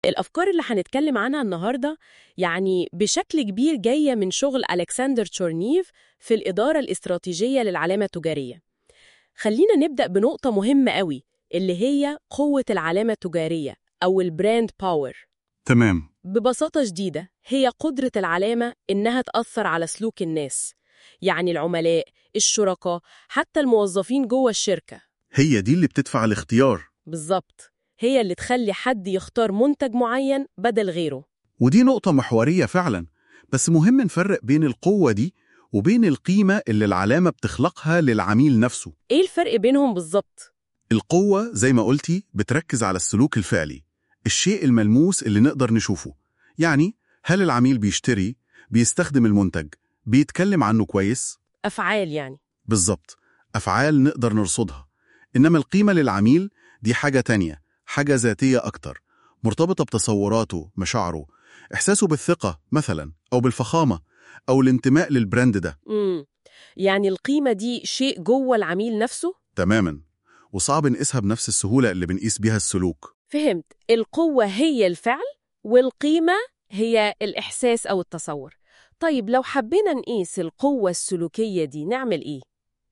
الأفكار اللي هنتكلم عنها النهاردة يعني بشكل كبير جاية من شغل ألكسندر تشورنيف في الإدارة الاستراتيجية للعلامة التجارية خلينا نبدأ بنقطة مهمة قوي اللي هي قوة العلامة التجارية أو البراند باور تمام ببساطة شديدة هي قدرة العلامة إنها تأثر على سلوك الناس يعني العملاء، الشركاء، حتى الموظفين جوه الشركة هي دي اللي بتدفع الاختيار بالظبط هي اللي تخلي حد يختار منتج معين بدل غيره ودي نقطة محورية فعلا بس مهم نفرق بين القوة دي وبين القيمة اللي العلامة بتخلقها للعميل نفسه إيه الفرق بينهم بالظبط؟ القوة زي ما قلتي بتركز على السلوك الفعلي الشيء الملموس اللي نقدر نشوفه يعني هل العميل بيشتري بيستخدم المنتج بيتكلم عنه كويس أفعال يعني بالظبط أفعال نقدر نرصدها إنما القيمة للعميل دي حاجة تانية حاجة ذاتية أكتر مرتبطة بتصوراته مشاعره إحساسه بالثقة مثلا أو بالفخامة أو الانتماء للبراند ده امم يعني القيمة دي شيء جوه العميل نفسه؟ تماما وصعب نقيسها بنفس السهولة اللي بنقيس بيها السلوك فهمت القوة هي الفعل والقيمة هي الإحساس أو التصور طيب لو حبينا نقيس القوة السلوكية دي نعمل إيه؟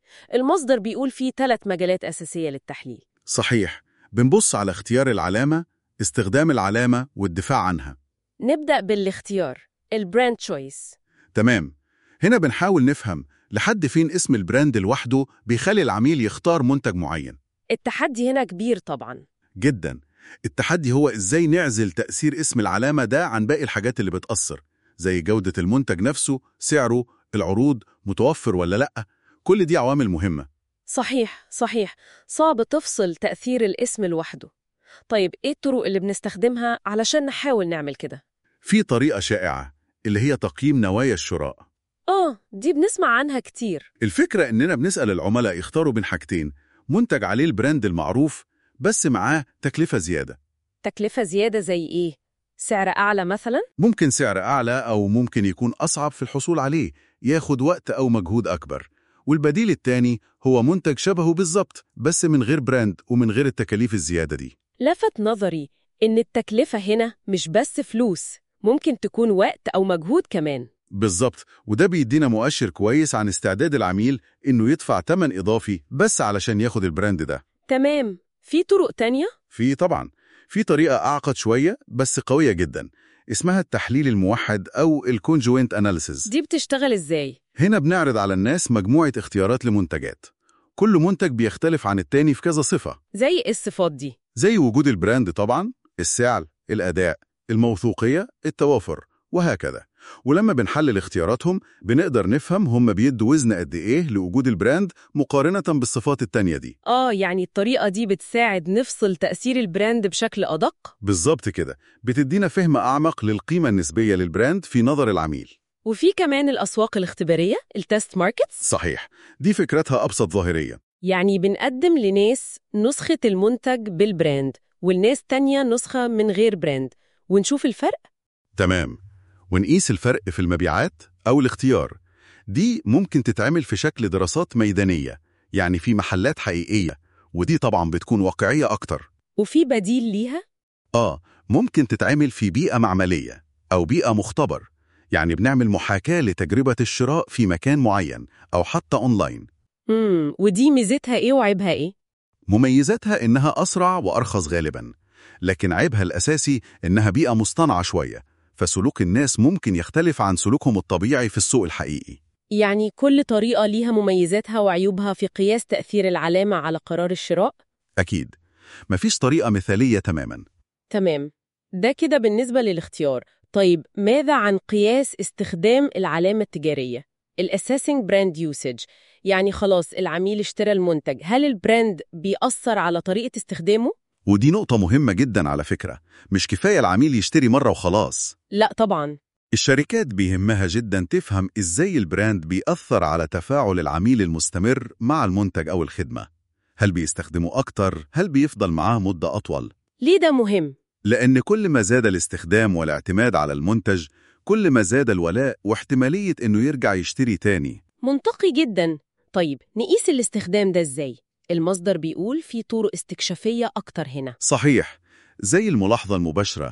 المصدر بيقول فيه ثلاث مجالات أساسية للتحليل صحيح بنبص على اختيار العلامة استخدام العلامة والدفاع عنها نبدأ بالاختيار البراند تشويس تمام هنا بنحاول نفهم لحد فين اسم البراند لوحده بيخلي العميل يختار منتج معين التحدي هنا كبير طبعا جدا التحدي هو ازاي نعزل تأثير اسم العلامة ده عن باقي الحاجات اللي بتأثر زي جودة المنتج نفسه سعره العروض متوفر ولا لأ كل دي عوامل مهمة صحيح صحيح صعب تفصل تأثير الاسم لوحده طيب إيه الطرق اللي بنستخدمها علشان نحاول نعمل كده؟ في طريقة شائعة اللي هي تقييم نوايا الشراء آه دي بنسمع عنها كتير الفكرة إننا بنسأل العملاء يختاروا بين حاجتين منتج عليه البراند المعروف بس معاه تكلفة زيادة تكلفة زيادة زي إيه؟ سعر أعلى مثلا؟ ممكن سعر أعلى أو ممكن يكون أصعب في الحصول عليه ياخد وقت أو مجهود أكبر والبديل التاني هو منتج شبهه بالظبط بس من غير براند ومن غير التكاليف الزيادة دي لفت نظري إن التكلفة هنا مش بس فلوس ممكن تكون وقت أو مجهود كمان بالظبط وده بيدينا مؤشر كويس عن استعداد العميل إنه يدفع تمن إضافي بس علشان ياخد البراند ده تمام في طرق تانية؟ في طبعا في طريقة أعقد شوية بس قوية جدا اسمها التحليل الموحد أو الكونجوينت أناليسيز دي بتشتغل إزاي؟ هنا بنعرض على الناس مجموعة اختيارات لمنتجات كل منتج بيختلف عن التاني في كذا صفة زي إيه الصفات دي؟ زي وجود البراند طبعا السعر الأداء الموثوقية التوافر وهكذا ولما بنحلل اختياراتهم بنقدر نفهم هم بيدوا وزن قد إيه لوجود البراند مقارنة بالصفات التانية دي آه يعني الطريقة دي بتساعد نفصل تأثير البراند بشكل أدق؟ بالظبط كده بتدينا فهم أعمق للقيمة النسبية للبراند في نظر العميل وفي كمان الأسواق الاختبارية التست ماركتس صحيح دي فكرتها أبسط ظاهريا يعني بنقدم لناس نسخة المنتج بالبراند والناس تانية نسخة من غير براند ونشوف الفرق تمام ونقيس الفرق في المبيعات أو الاختيار دي ممكن تتعمل في شكل دراسات ميدانية يعني في محلات حقيقية ودي طبعا بتكون واقعية أكتر وفي بديل ليها؟ آه ممكن تتعمل في بيئة معملية أو بيئة مختبر يعني بنعمل محاكاة لتجربة الشراء في مكان معين أو حتى أونلاين امم ودي ميزتها إيه وعيبها إيه؟ مميزاتها إنها أسرع وأرخص غالبا لكن عيبها الأساسي إنها بيئة مصطنعة شوية فسلوك الناس ممكن يختلف عن سلوكهم الطبيعي في السوق الحقيقي يعني كل طريقة ليها مميزاتها وعيوبها في قياس تأثير العلامة على قرار الشراء؟ أكيد مفيش طريقة مثالية تماما تمام ده كده بالنسبة للاختيار طيب ماذا عن قياس استخدام العلامة التجارية؟ الأساسنج براند يوسج يعني خلاص العميل اشترى المنتج هل البراند بيأثر على طريقة استخدامه؟ ودي نقطة مهمة جدا على فكرة مش كفاية العميل يشتري مرة وخلاص لا طبعا الشركات بيهمها جدا تفهم إزاي البراند بيأثر على تفاعل العميل المستمر مع المنتج أو الخدمة هل بيستخدمه أكتر؟ هل بيفضل معاه مدة أطول؟ ليه ده مهم؟ لأن كل ما زاد الاستخدام والاعتماد على المنتج كل ما زاد الولاء واحتمالية إنه يرجع يشتري تاني منطقي جدا طيب نقيس الاستخدام ده ازاي؟ المصدر بيقول في طرق استكشافية أكتر هنا صحيح زي الملاحظة المباشرة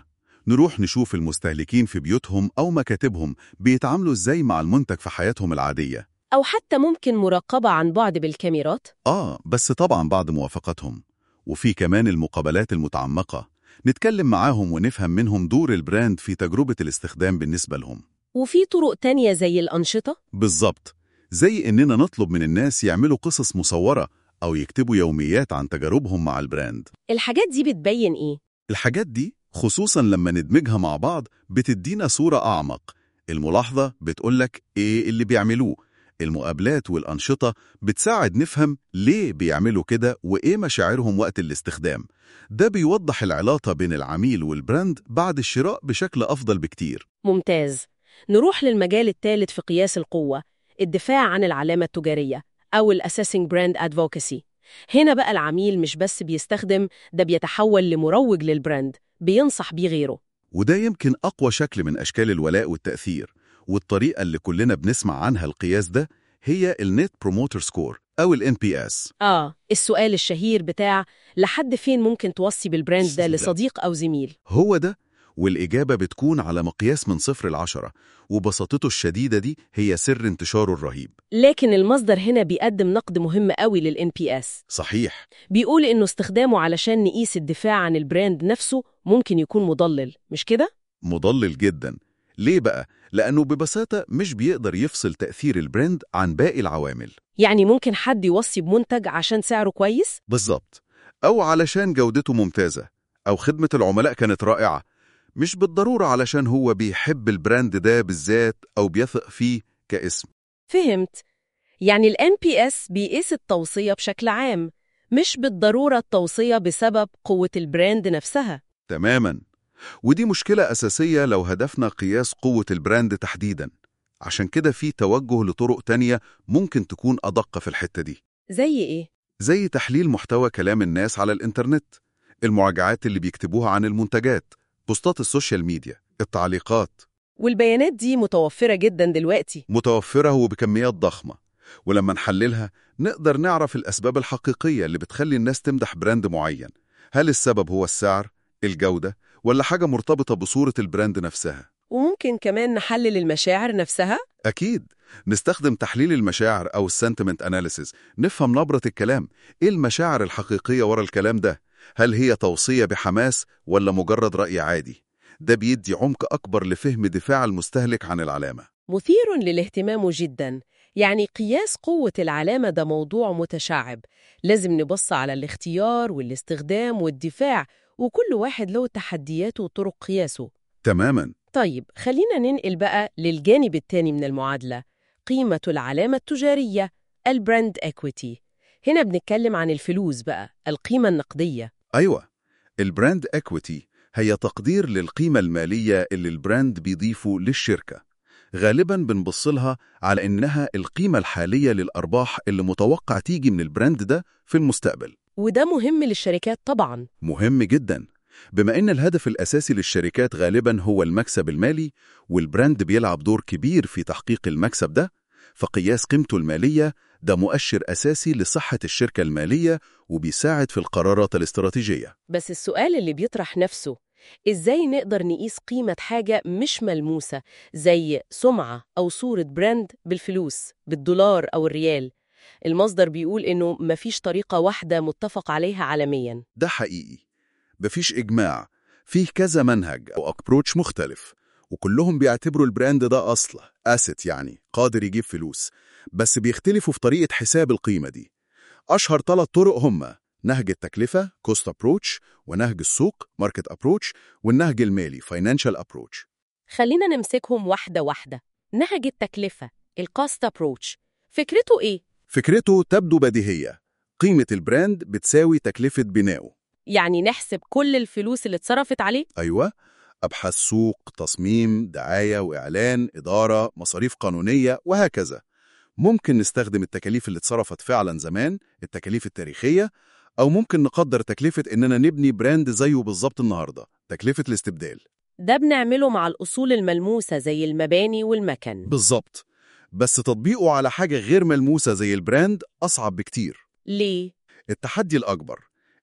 نروح نشوف المستهلكين في بيوتهم أو مكاتبهم بيتعاملوا إزاي مع المنتج في حياتهم العادية أو حتى ممكن مراقبة عن بعد بالكاميرات آه بس طبعا بعد موافقتهم وفي كمان المقابلات المتعمقة نتكلم معاهم ونفهم منهم دور البراند في تجربة الاستخدام بالنسبة لهم وفي طرق تانية زي الأنشطة بالظبط زي إننا نطلب من الناس يعملوا قصص مصورة أو يكتبوا يوميات عن تجاربهم مع البراند الحاجات دي بتبين إيه؟ الحاجات دي خصوصا لما ندمجها مع بعض بتدينا صورة أعمق الملاحظة بتقولك إيه اللي بيعملوه المقابلات والأنشطة بتساعد نفهم ليه بيعملوا كده وإيه مشاعرهم وقت الاستخدام ده بيوضح العلاقة بين العميل والبراند بعد الشراء بشكل أفضل بكتير ممتاز نروح للمجال الثالث في قياس القوة الدفاع عن العلامة التجارية أو ال Assessing Brand Advocacy هنا بقى العميل مش بس بيستخدم ده بيتحول لمروج للبراند بينصح بيه غيره وده يمكن أقوى شكل من أشكال الولاء والتأثير والطريقة اللي كلنا بنسمع عنها القياس ده هي النت بروموتر سكور أو ال NPS آه السؤال الشهير بتاع لحد فين ممكن توصي بالبراند ده لصديق أو زميل هو ده والإجابة بتكون على مقياس من صفر لعشرة وبساطته الشديدة دي هي سر انتشاره الرهيب لكن المصدر هنا بيقدم نقد مهم قوي لل NPS صحيح بيقول إنه استخدامه علشان نقيس الدفاع عن البراند نفسه ممكن يكون مضلل مش كده؟ مضلل جدا ليه بقى؟ لأنه ببساطة مش بيقدر يفصل تأثير البراند عن باقي العوامل يعني ممكن حد يوصي بمنتج عشان سعره كويس؟ بالظبط أو علشان جودته ممتازة أو خدمة العملاء كانت رائعة مش بالضرورة علشان هو بيحب البراند ده بالذات أو بيثق فيه كاسم فهمت يعني ال NPS بيقيس التوصية بشكل عام مش بالضرورة التوصية بسبب قوة البراند نفسها تماما ودي مشكلة أساسية لو هدفنا قياس قوة البراند تحديدا عشان كده في توجه لطرق تانية ممكن تكون أدق في الحتة دي زي إيه؟ زي تحليل محتوى كلام الناس على الإنترنت المراجعات اللي بيكتبوها عن المنتجات بوستات السوشيال ميديا التعليقات والبيانات دي متوفرة جدا دلوقتي متوفرة وبكميات ضخمة ولما نحللها نقدر نعرف الأسباب الحقيقية اللي بتخلي الناس تمدح براند معين هل السبب هو السعر، الجودة، ولا حاجة مرتبطة بصورة البراند نفسها؟ وممكن كمان نحلل المشاعر نفسها أكيد نستخدم تحليل المشاعر أو السنتمنت أناليسيز نفهم نبرة الكلام إيه المشاعر الحقيقية ورا الكلام ده هل هي توصية بحماس ولا مجرد رأي عادي ده بيدي عمق أكبر لفهم دفاع المستهلك عن العلامة مثير للاهتمام جدا يعني قياس قوة العلامة ده موضوع متشعب لازم نبص على الاختيار والاستخدام والدفاع وكل واحد له تحدياته وطرق قياسه تماما طيب خلينا ننقل بقى للجانب الثاني من المعادلة قيمة العلامة التجارية البراند equity هنا بنتكلم عن الفلوس بقى القيمة النقدية أيوة البراند اكويتي هي تقدير للقيمة المالية اللي البراند بيضيفه للشركة غالبا بنبص لها على إنها القيمة الحالية للأرباح اللي متوقع تيجي من البراند ده في المستقبل وده مهم للشركات طبعا مهم جدا بما إن الهدف الأساسي للشركات غالبا هو المكسب المالي والبراند بيلعب دور كبير في تحقيق المكسب ده فقياس قيمته المالية ده مؤشر أساسي لصحة الشركة المالية وبيساعد في القرارات الاستراتيجية بس السؤال اللي بيطرح نفسه إزاي نقدر نقيس قيمة حاجة مش ملموسة زي سمعة أو صورة براند بالفلوس بالدولار أو الريال المصدر بيقول إنه مفيش طريقة واحدة متفق عليها عالمياً ده حقيقي مفيش إجماع فيه كذا منهج أو أبروتش مختلف وكلهم بيعتبروا البراند ده أصل أسيت يعني قادر يجيب فلوس بس بيختلفوا في طريقة حساب القيمة دي أشهر ثلاث طرق هما نهج التكلفة كوست أبروتش ونهج السوق ماركت أبروتش والنهج المالي فاينانشال أبروتش خلينا نمسكهم واحدة واحدة نهج التكلفة الكاست أبروتش فكرته إيه؟ فكرته تبدو بديهية قيمة البراند بتساوي تكلفة بنائه يعني نحسب كل الفلوس اللي اتصرفت عليه؟ أيوة أبحاث سوق تصميم دعاية وإعلان إدارة مصاريف قانونية وهكذا ممكن نستخدم التكاليف اللي اتصرفت فعلا زمان التكاليف التاريخية أو ممكن نقدر تكلفة إننا نبني براند زيه بالظبط النهاردة تكلفة الاستبدال ده بنعمله مع الأصول الملموسة زي المباني والمكن بالظبط بس تطبيقه على حاجة غير ملموسة زي البراند أصعب بكتير ليه؟ التحدي الأكبر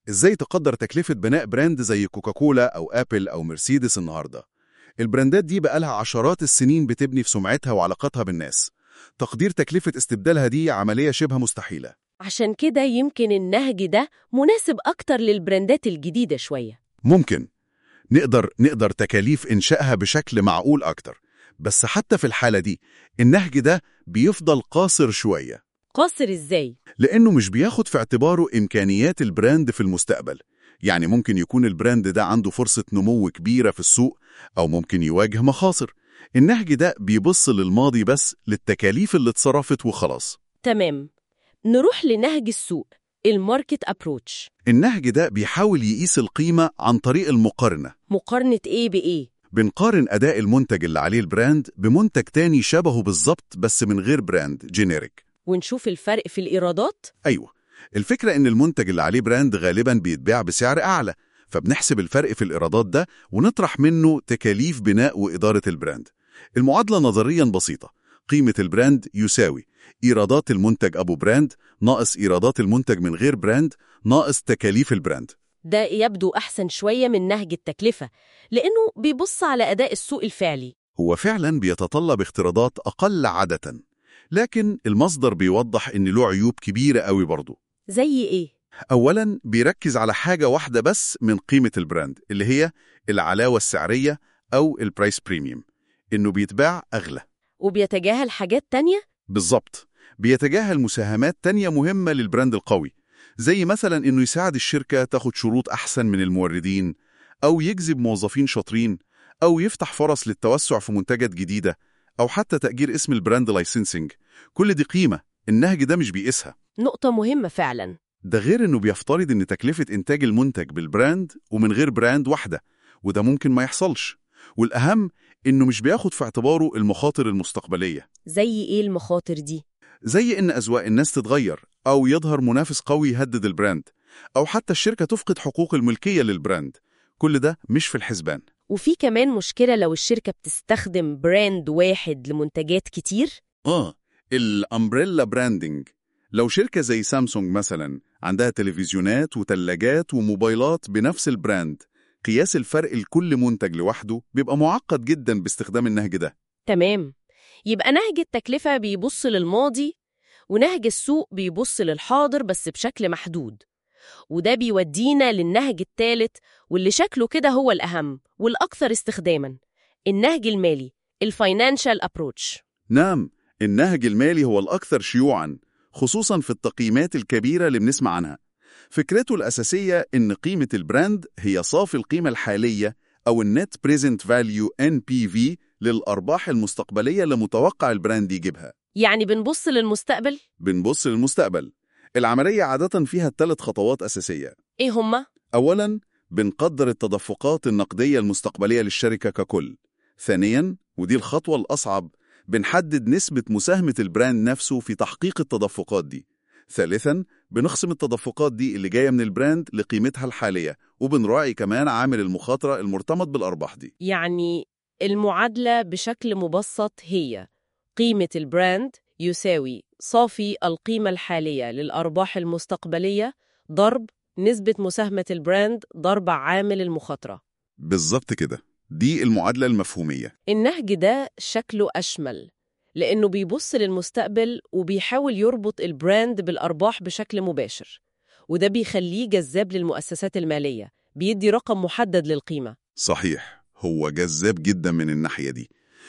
إزاي تقدر تكلفة بناء براند زي كوكاكولا أو أبل أو مرسيدس النهاردة البراندات دي بقالها عشرات السنين بتبني في سمعتها وعلاقتها بالناس تقدير تكلفة استبدالها دي عملية شبه مستحيلة عشان كده يمكن النهج ده مناسب أكتر للبراندات الجديدة شوية ممكن نقدر نقدر تكاليف إنشائها بشكل معقول أكتر بس حتى في الحالة دي النهج ده بيفضل قاصر شوية قاصر إزاي؟ لأنه مش بياخد في اعتباره إمكانيات البراند في المستقبل يعني ممكن يكون البراند ده عنده فرصة نمو كبيرة في السوق أو ممكن يواجه مخاطر النهج ده بيبص للماضي بس للتكاليف اللي اتصرفت وخلاص تمام نروح لنهج السوق الماركت أبروتش النهج ده بيحاول يقيس القيمة عن طريق المقارنة مقارنة إيه بإيه؟ بنقارن أداء المنتج اللي عليه البراند بمنتج تاني شبهه بالظبط بس من غير براند جينيريك ونشوف الفرق في الإيرادات؟ أيوة الفكرة إن المنتج اللي عليه براند غالبا بيتباع بسعر أعلى فبنحسب الفرق في الإيرادات ده ونطرح منه تكاليف بناء وإدارة البراند المعادلة نظريا بسيطة قيمة البراند يساوي إيرادات المنتج أبو براند ناقص إيرادات المنتج من غير براند ناقص تكاليف البراند ده يبدو أحسن شوية من نهج التكلفة لأنه بيبص على أداء السوق الفعلي هو فعلا بيتطلب افتراضات أقل عادة لكن المصدر بيوضح إن له عيوب كبيرة قوي برضه زي إيه؟ أولا بيركز على حاجة واحدة بس من قيمة البراند اللي هي العلاوة السعرية أو البرايس بريميوم إنه بيتباع أغلى وبيتجاهل حاجات تانية؟ بالظبط بيتجاهل مساهمات تانية مهمة للبراند القوي زي مثلا إنه يساعد الشركة تاخد شروط أحسن من الموردين أو يجذب موظفين شاطرين أو يفتح فرص للتوسع في منتجات جديدة أو حتى تأجير اسم البراند لايسنسنج كل دي قيمة النهج ده مش بيقيسها نقطة مهمة فعلا ده غير إنه بيفترض إن تكلفة إنتاج المنتج بالبراند ومن غير براند واحدة وده ممكن ما يحصلش والأهم إنه مش بياخد في اعتباره المخاطر المستقبلية زي إيه المخاطر دي؟ زي إن أذواق الناس تتغير أو يظهر منافس قوي يهدد البراند أو حتى الشركة تفقد حقوق الملكية للبراند كل ده مش في الحسبان وفي كمان مشكلة لو الشركة بتستخدم براند واحد لمنتجات كتير آه الأمبريلا براندنج لو شركة زي سامسونج مثلا عندها تلفزيونات وتلاجات وموبايلات بنفس البراند قياس الفرق لكل منتج لوحده بيبقى معقد جدا باستخدام النهج ده تمام يبقى نهج التكلفة بيبص للماضي ونهج السوق بيبص للحاضر بس بشكل محدود وده بيودينا للنهج الثالث واللي شكله كده هو الأهم والأكثر استخداما النهج المالي الفاينانشال أبروتش نعم النهج المالي هو الأكثر شيوعاً خصوصاً في التقييمات الكبيرة اللي بنسمع عنها فكرته الأساسية إن قيمة البراند هي صافي القيمة الحالية أو النت بريزنت فاليو NPV للأرباح المستقبلية اللي متوقع البراند يجيبها يعني بنبص للمستقبل بنبص للمستقبل العملية عادة فيها ثلاث خطوات أساسية إيه هما؟ أولاً بنقدر التدفقات النقدية المستقبلية للشركة ككل ثانياً ودي الخطوة الأصعب بنحدد نسبة مساهمة البراند نفسه في تحقيق التدفقات دي ثالثاً بنخصم التدفقات دي اللي جاية من البراند لقيمتها الحالية وبنراعي كمان عامل المخاطرة المرتبط بالأرباح دي يعني المعادلة بشكل مبسط هي قيمة البراند يساوي صافي القيمة الحالية للأرباح المستقبلية ضرب نسبة مساهمة البراند ضرب عامل المخاطرة بالظبط كده دي المعادلة المفهومية النهج ده شكله أشمل لأنه بيبص للمستقبل وبيحاول يربط البراند بالأرباح بشكل مباشر وده بيخليه جذاب للمؤسسات المالية بيدي رقم محدد للقيمة صحيح هو جذاب جدا من الناحية دي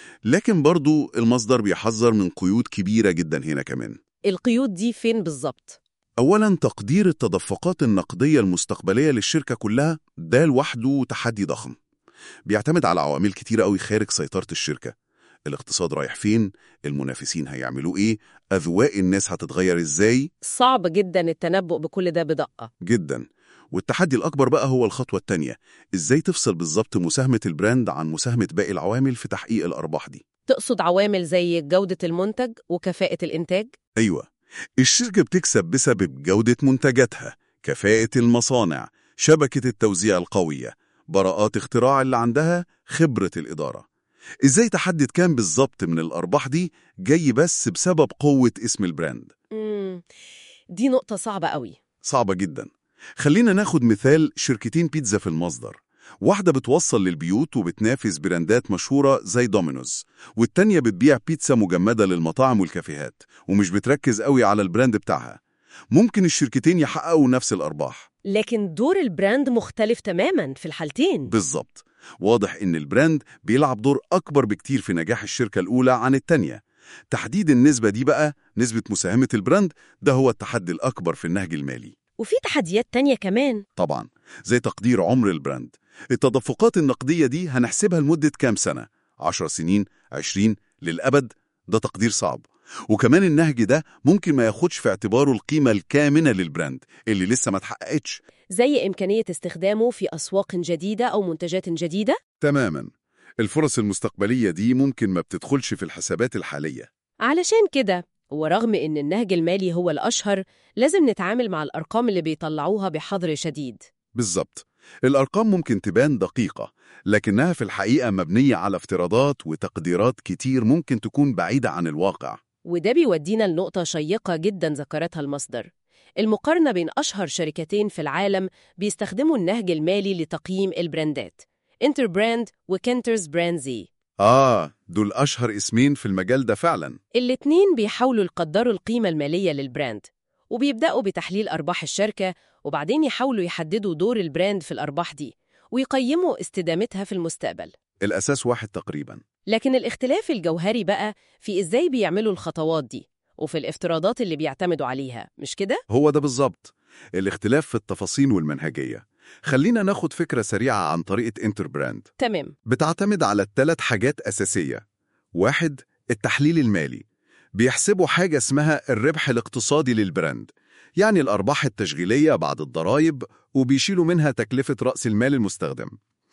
لكن برضو المصدر بيحذر من قيود كبيرة جدا هنا كمان القيود دي فين بالظبط؟ أولا تقدير التدفقات النقدية المستقبلية للشركة كلها ده لوحده تحدي ضخم بيعتمد على عوامل كتيرة قوي خارج سيطرة الشركة الاقتصاد رايح فين المنافسين هيعملوا ايه أذواق الناس هتتغير ازاي صعب جدا التنبؤ بكل ده بدقة جدا والتحدي الأكبر بقى هو الخطوة التانية ازاي تفصل بالظبط مساهمة البراند عن مساهمة باقي العوامل في تحقيق الأرباح دي تقصد عوامل زي جودة المنتج وكفاءة الإنتاج؟ أيوة الشركة بتكسب بسبب جودة منتجاتها كفاءة المصانع شبكة التوزيع القوية براءات اختراع اللي عندها خبرة الإدارة إزاي تحدد كام بالظبط من الأرباح دي جاي بس بسبب قوة اسم البراند مم. دي نقطة صعبة قوي صعبة جدا خلينا ناخد مثال شركتين بيتزا في المصدر واحدة بتوصل للبيوت وبتنافس براندات مشهورة زي دومينوز والتانية بتبيع بيتزا مجمدة للمطاعم والكافيهات ومش بتركز قوي على البراند بتاعها ممكن الشركتين يحققوا نفس الأرباح لكن دور البراند مختلف تماما في الحالتين بالظبط واضح إن البراند بيلعب دور أكبر بكتير في نجاح الشركة الأولى عن التانية تحديد النسبة دي بقى نسبة مساهمة البراند ده هو التحدي الأكبر في النهج المالي وفي تحديات تانية كمان طبعا زي تقدير عمر البراند التدفقات النقدية دي هنحسبها لمدة كام سنة 10 سنين 20 للأبد ده تقدير صعب وكمان النهج ده ممكن ما ياخدش في اعتباره القيمة الكامنة للبراند اللي لسه ما اتحققتش زي إمكانية استخدامه في أسواق جديدة أو منتجات جديدة تماما الفرص المستقبلية دي ممكن ما بتدخلش في الحسابات الحالية علشان كده ورغم إن النهج المالي هو الأشهر لازم نتعامل مع الأرقام اللي بيطلعوها بحذر شديد بالظبط الأرقام ممكن تبان دقيقة لكنها في الحقيقة مبنية على افتراضات وتقديرات كتير ممكن تكون بعيدة عن الواقع وده بيودينا لنقطة شيقة جدا ذكرتها المصدر المقارنة بين أشهر شركتين في العالم بيستخدموا النهج المالي لتقييم البراندات انتربراند وكنترز براند زي آه دول أشهر اسمين في المجال ده فعلا الاتنين بيحاولوا يقدروا القيمة المالية للبراند وبيبدأوا بتحليل أرباح الشركة وبعدين يحاولوا يحددوا دور البراند في الأرباح دي ويقيموا استدامتها في المستقبل الأساس واحد تقريبا لكن الاختلاف الجوهري بقى في إزاي بيعملوا الخطوات دي وفي الافتراضات اللي بيعتمدوا عليها مش كده؟ هو ده بالظبط الاختلاف في التفاصيل والمنهجية خلينا ناخد فكرة سريعة عن طريقة انتربراند تمام بتعتمد على الثلاث حاجات أساسية واحد التحليل المالي بيحسبوا حاجة اسمها الربح الاقتصادي للبراند يعني الأرباح التشغيلية بعد الضرائب وبيشيلوا منها تكلفة رأس المال المستخدم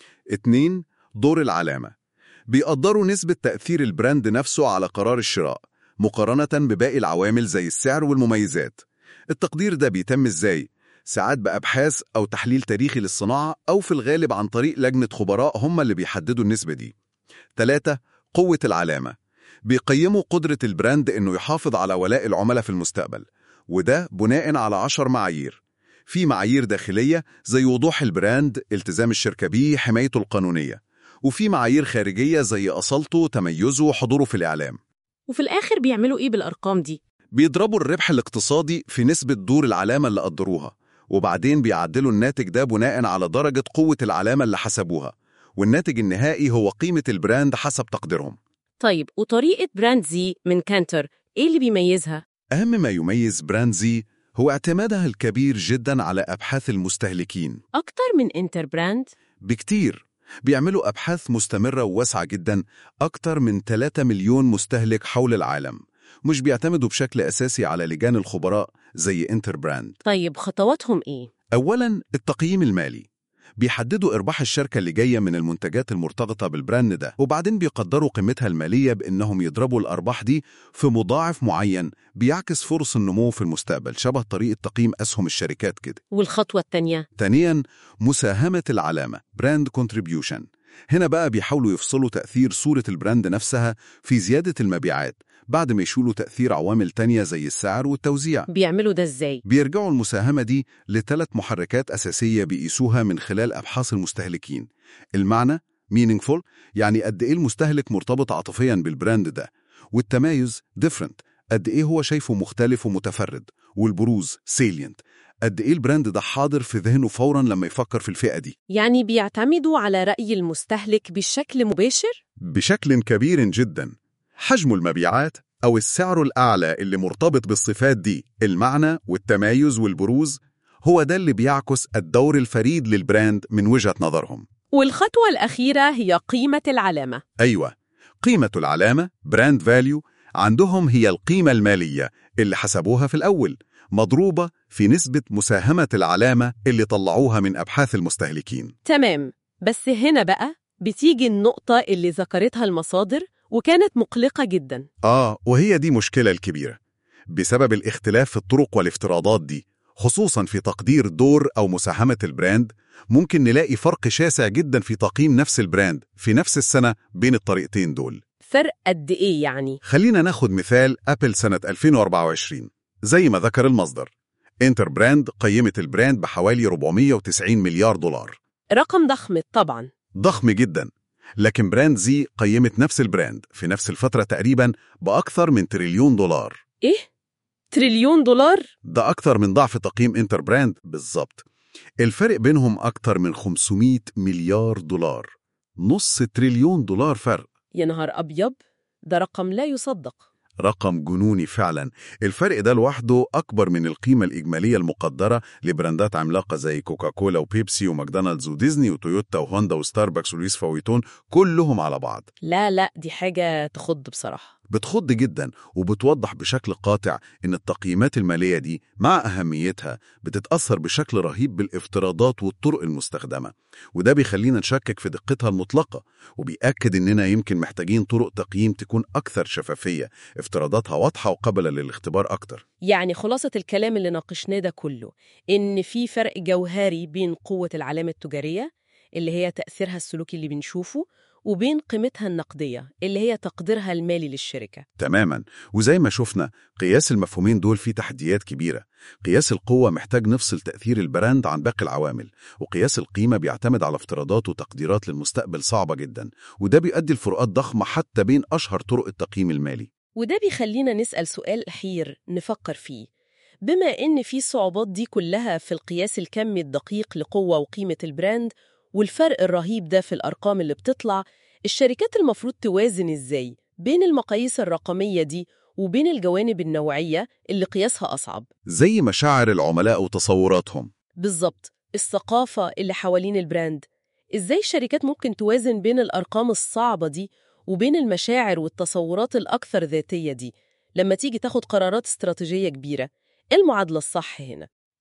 اتنين دور العلامة بيقدروا نسبة تأثير البراند نفسه على قرار الشراء مقارنة بباقي العوامل زي السعر والمميزات التقدير ده بيتم ازاي؟ ساعات بأبحاث أو تحليل تاريخي للصناعة أو في الغالب عن طريق لجنة خبراء هم اللي بيحددوا النسبة دي. ثلاثة قوة العلامة بيقيموا قدرة البراند إنه يحافظ على ولاء العملاء في المستقبل وده بناء على عشر معايير في معايير داخلية زي وضوح البراند، التزام الشركة بيه، حمايته القانونية وفي معايير خارجية زي أصالته، تميزه وحضوره في الإعلام وفي الآخر بيعملوا إيه بالأرقام دي؟ بيضربوا الربح الاقتصادي في نسبة دور العلامة اللي قدروها وبعدين بيعدلوا الناتج ده بناء على درجة قوة العلامة اللي حسبوها والناتج النهائي هو قيمة البراند حسب تقديرهم طيب وطريقة براند زي من كانتر إيه اللي بيميزها؟ أهم ما يميز براند زي هو اعتمادها الكبير جدا على أبحاث المستهلكين أكتر من انتر براند؟ بكتير بيعملوا أبحاث مستمرة وواسعة جدا أكتر من 3 مليون مستهلك حول العالم مش بيعتمدوا بشكل أساسي على لجان الخبراء زي انتر براند طيب خطواتهم إيه؟ أولا التقييم المالي بيحددوا إرباح الشركة اللي جاية من المنتجات المرتبطة بالبراند ده وبعدين بيقدروا قيمتها المالية بإنهم يضربوا الأرباح دي في مضاعف معين بيعكس فرص النمو في المستقبل شبه طريقة تقييم أسهم الشركات كده والخطوة التانية؟ ثانيا مساهمة العلامة براند كونتريبيوشن هنا بقى بيحاولوا يفصلوا تأثير صورة البراند نفسها في زيادة المبيعات بعد ما يشولوا تأثير عوامل تانية زي السعر والتوزيع بيعملوا ده إزاي؟ بيرجعوا المساهمة دي لثلاث محركات أساسية بيقيسوها من خلال أبحاث المستهلكين المعنى meaningful يعني قد إيه المستهلك مرتبط عاطفيا بالبراند ده والتمايز different قد إيه هو شايفه مختلف ومتفرد والبروز salient قد إيه البراند ده حاضر في ذهنه فورا لما يفكر في الفئة دي يعني بيعتمدوا على رأي المستهلك بشكل مباشر؟ بشكل كبير جدا حجم المبيعات أو السعر الأعلى اللي مرتبط بالصفات دي المعنى والتمايز والبروز هو ده اللي بيعكس الدور الفريد للبراند من وجهة نظرهم والخطوة الأخيرة هي قيمة العلامة أيوة قيمة العلامة براند فاليو عندهم هي القيمة المالية اللي حسبوها في الأول مضروبة في نسبة مساهمة العلامة اللي طلعوها من أبحاث المستهلكين تمام بس هنا بقى بتيجي النقطة اللي ذكرتها المصادر وكانت مقلقة جدا آه وهي دي مشكلة الكبيرة بسبب الاختلاف في الطرق والافتراضات دي خصوصا في تقدير دور أو مساهمة البراند ممكن نلاقي فرق شاسع جدا في تقييم نفس البراند في نفس السنة بين الطريقتين دول فرق قد إيه يعني؟ خلينا ناخد مثال أبل سنة 2024 زي ما ذكر المصدر انتر براند قيمت البراند بحوالي 490 مليار دولار رقم ضخم طبعا ضخم جدا لكن براند زي قيمت نفس البراند في نفس الفترة تقريبا بأكثر من تريليون دولار إيه؟ تريليون دولار؟ ده أكثر من ضعف تقييم انتر براند بالظبط الفرق بينهم أكثر من 500 مليار دولار نص تريليون دولار فرق يا نهار أبيض ده رقم لا يصدق رقم جنوني فعلا الفرق ده لوحده أكبر من القيمة الإجمالية المقدرة لبراندات عملاقة زي كوكاكولا وبيبسي وماكدونالدز وديزني وتويوتا وهوندا وستاربكس ولويس فويتون كلهم على بعض لا لا دي حاجة تخض بصراحة بتخض جدا وبتوضح بشكل قاطع إن التقييمات المالية دي مع أهميتها بتتأثر بشكل رهيب بالافتراضات والطرق المستخدمة وده بيخلينا نشكك في دقتها المطلقة وبيأكد إننا يمكن محتاجين طرق تقييم تكون أكثر شفافية افتراضاتها واضحة وقابلة للاختبار أكتر يعني خلاصة الكلام اللي ناقشناه ده كله إن في فرق جوهري بين قوة العلامة التجارية اللي هي تأثيرها السلوكي اللي بنشوفه وبين قيمتها النقدية اللي هي تقديرها المالي للشركة تماما وزي ما شفنا قياس المفهومين دول فيه تحديات كبيرة قياس القوة محتاج نفصل تأثير البراند عن باقي العوامل وقياس القيمة بيعتمد على افتراضات وتقديرات للمستقبل صعبة جدا وده بيؤدي لفروقات ضخمة حتى بين أشهر طرق التقييم المالي وده بيخلينا نسأل سؤال أخير نفكر فيه بما إن في الصعوبات دي كلها في القياس الكمي الدقيق لقوة وقيمة البراند والفرق الرهيب ده في الأرقام اللي بتطلع الشركات المفروض توازن إزاي بين المقاييس الرقمية دي وبين الجوانب النوعية اللي قياسها أصعب زي مشاعر العملاء وتصوراتهم بالظبط الثقافة اللي حوالين البراند إزاي الشركات ممكن توازن بين الأرقام الصعبة دي وبين المشاعر والتصورات الأكثر ذاتية دي لما تيجي تاخد قرارات استراتيجية كبيرة إيه المعادلة الصح هنا؟